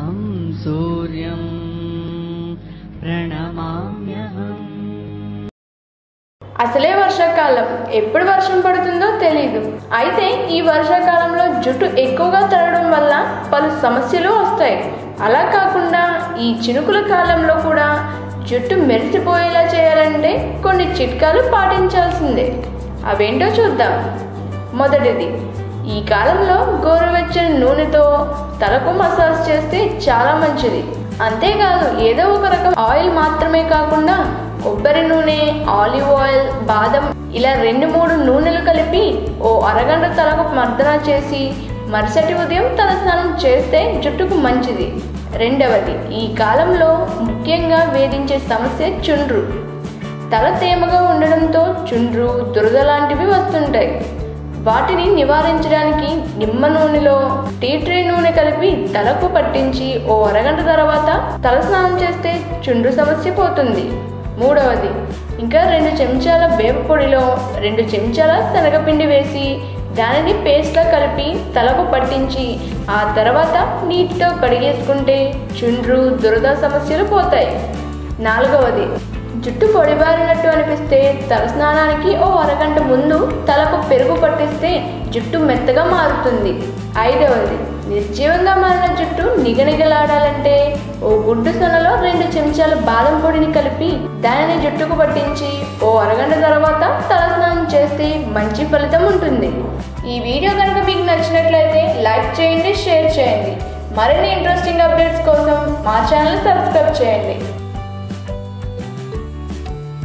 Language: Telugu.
अहं सूर्यं प्रणमाम्यहम् అసలే వర్షాకాలం ఎప్పుడు వర్షం పడుతుందో తెలియదు అయితే ఈ వర్షాకాలంలో జుట్టు ఎక్కువగా తడడం వల్ల పలు సమస్యలు వస్తాయి అలా కాకుండా ఈ చినుకుల కాలంలో కూడా జుట్టు మెరిసిపోయేలా చేయాలంటే కొన్ని చిట్కాలు పాటించాల్సిందే అవేంటో చూద్దాం మొదటిది ఈ కాలంలో గోరువెచ్చని నూనెతో తలకు మసాజ్ చేస్తే చాలా మంచిది అంతేకాదు ఏదో ఒక రకం ఆయిల్ మాత్రమే కాకుండా కొబ్బరి నూనె ఆలివ్ ఆయిల్ బాదం ఇలా రెండు మూడు నూనెలు కలిపి ఓ అరగంట తలకు మర్దన చేసి మరుసటి ఉదయం తలస్నానం చేస్తే జుట్టుకు మంచిది రెండవది ఈ కాలంలో ముఖ్యంగా వేధించే సమస్య చుండ్రు తల తేమగా ఉండడంతో చుండ్రు దురద లాంటివి వస్తుంటాయి వాటిని నివారించడానికి నిమ్మ నూనెలో టీ ట్రీ నూనె కలిపి తలకు పట్టించి ఓ అరగంట తర్వాత తలస్నానం చేస్తే చుండ్రు సమస్య పోతుంది మూడవది ఇంకా రెండు చెంచాల వేప పొడిలో రెండు చెంచాల శనగపిండి వేసి దానిని పేస్ట్లా కలిపి తలకు పట్టించి ఆ తర్వాత నీటితో కడిగేసుకుంటే చుండ్రు దురద సమస్యలు పోతాయి నాలుగవది జుట్టు పొడిబారినట్టు అనిపిస్తే తలస్నానానికి ఓ అరగంట ముందు తలకు పెరుగు పట్టిస్తే జుట్టు మెత్తగా మారుతుంది ఐదవది నిర్జీవంగా మారిన జుట్టు నిగనిగలాడాలంటే ఓ గుడ్డు సొనలో రెండు చెంచాల బాదం పొడిని కలిపి దానిని జుట్టుకు పట్టించి ఓ అరగంట తర్వాత తలస్నానం చేస్తే మంచి ఫలితం ఉంటుంది ఈ వీడియో కనుక మీకు నచ్చినట్లయితే లైక్ చేయండి షేర్ చేయండి మరిన్ని ఇంట్రెస్టింగ్ అప్డేట్స్ కోసం మా ఛానల్ సబ్స్క్రైబ్ చేయండి